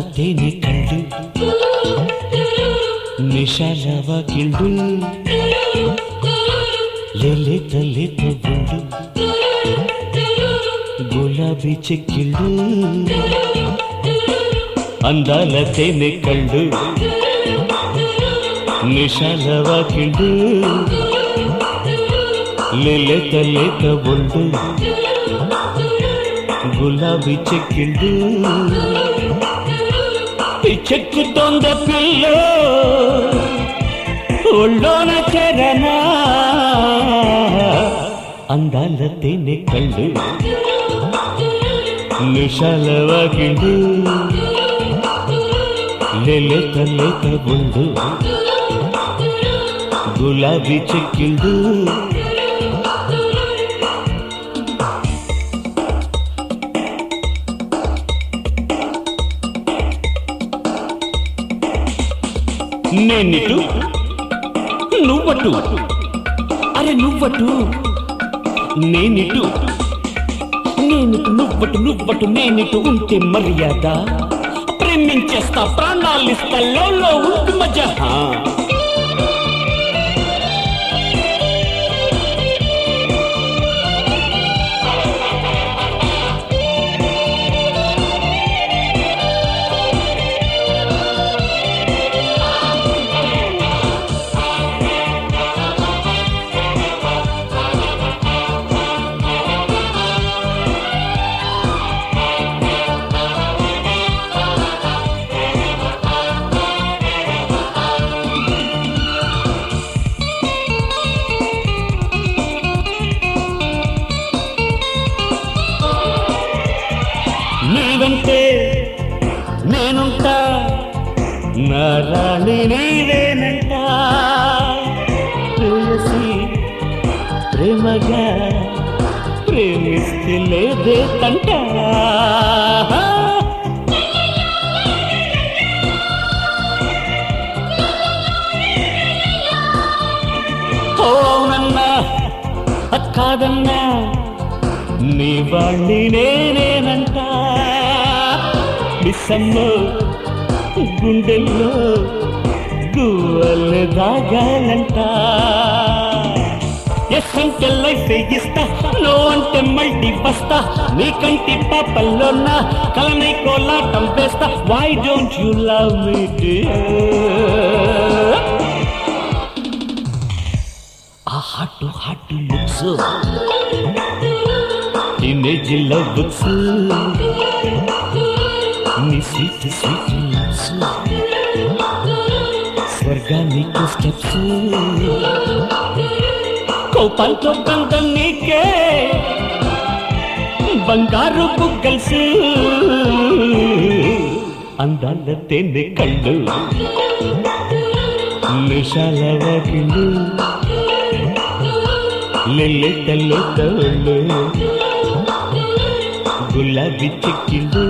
ತೇನೆ ಕಂಡು ನಿಶಾಲವ ಕಿಂಡು లేత లేత గుండు గులాబీ చెక్కిళ్ళు అందాల తేనె కళ్ళు నిషాల వాకిళ్ళు లేత లేత ఒళ్ళు గులాబీ చెక్కిళ్ళు చెక్కుతోంద పిల్ల ఒళ్ళోన చెరనా అందాల తేనె కళ్ళు నిషాల వాకిళ్ళు లేత లేత ఒళ్ళు గులాబీ చెక్కిళ్ళు నేనిటు నువ్వటు అరే నువ్వటు నేనిటు నేనిటు నువ్వటు నువ్వటు నేనిటు ఉంటే మర్యాద ప్రేమించేస్తా ప్రాణాలిస్తా లో ఉంటు మజా నీవంటే నేనుంటా నా రాణి నీవేనంట ప్రేయసి ప్రేమగా ప్రేమిస్తే లేదే తంట ఓ అవునన్నా కాదన్నా నీ వాణ్ణి నేనేనంట మిస్సమ్మో గుండెల్లో గువ్వలు దాగాలంట ఎస్ అంటే లైఫ్ ఇస్తా నో అంటే మళ్ళీ వస్తా నీ కంటి పాపల్లోన కలనై కోలాటం వేస్తా why don't you love me ఆ hot hot looks teenage love books నీ స్వీట్ స్వీట్ లుక్స్ స్వర్గానికి స్టెప్స్ కోపంతో బంధం నీకే బంగారు బుగ్గల్స్ అందాల తేనె కళ్ళు నిషాల వాకిళ్ళు లెల్లెట్ట లెట్టళ్ళు గులాబీ చెక్కిళ్ళు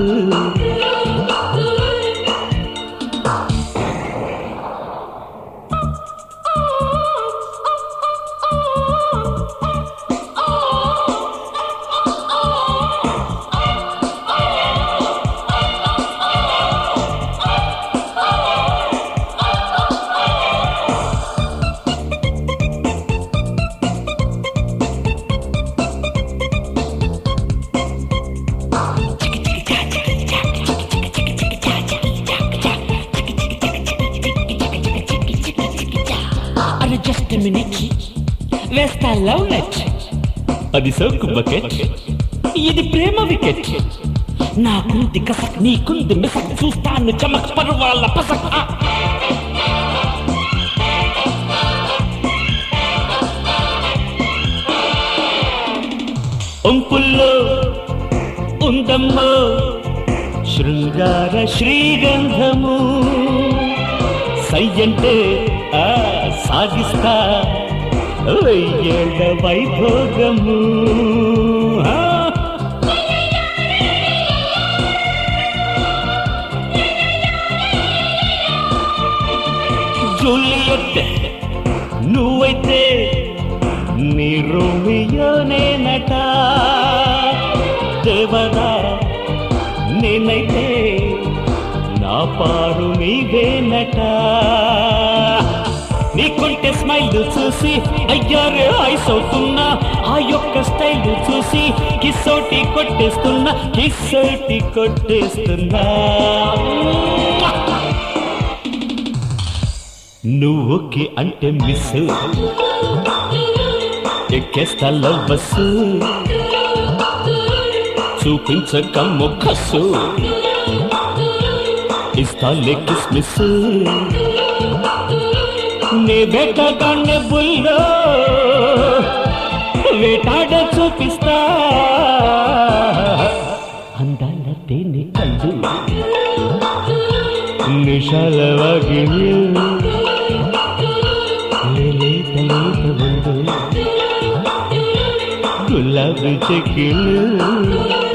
అరే జస్ట్ మినిట్ వేస్తా లవ్ నెట్ అది సోకు బకెట్ ఇది ప్రేమ వికెట్ నాకుంది కసక్ నీకుంది మిసక్ చూస్తాను చమక్ పర్వాల పసక్ ఆ. ఒంపుల్లో ఉందమ్మో శృంగార శ్రీగంధము సయ్యంటే ఆ సాగిస్తా వెయ్యేళ్ళ వైభోగము ఆ. జూలియట్ నువ్వైతే నీ రోమియోనేనట దేవదా నేనైతే నా పారు మీవేనట నీకుంటే స్మైల్ చూసి అయ్యారే ఐస్ అవుతున్నా ఆ యొక్క స్టైల్ చూసి కిస్సోటి కొట్టేస్తున్నా కిస్సోటి కొట్టేస్తున్నా నువ్వు ఓకే అంటే మిస్ ఎక్కేస్తా లవ్ బస్సు చూపించక మొక్కసు ఇస్తాలే కిస్మిస్ నే వేటగానే బుల్లో వేటాడ చూపిస్తా అందాల తేనె కళ్ళు నిషాల వాగిళ్ళు లేత లేత వండు గులాబీ చెక్కిళ్ళు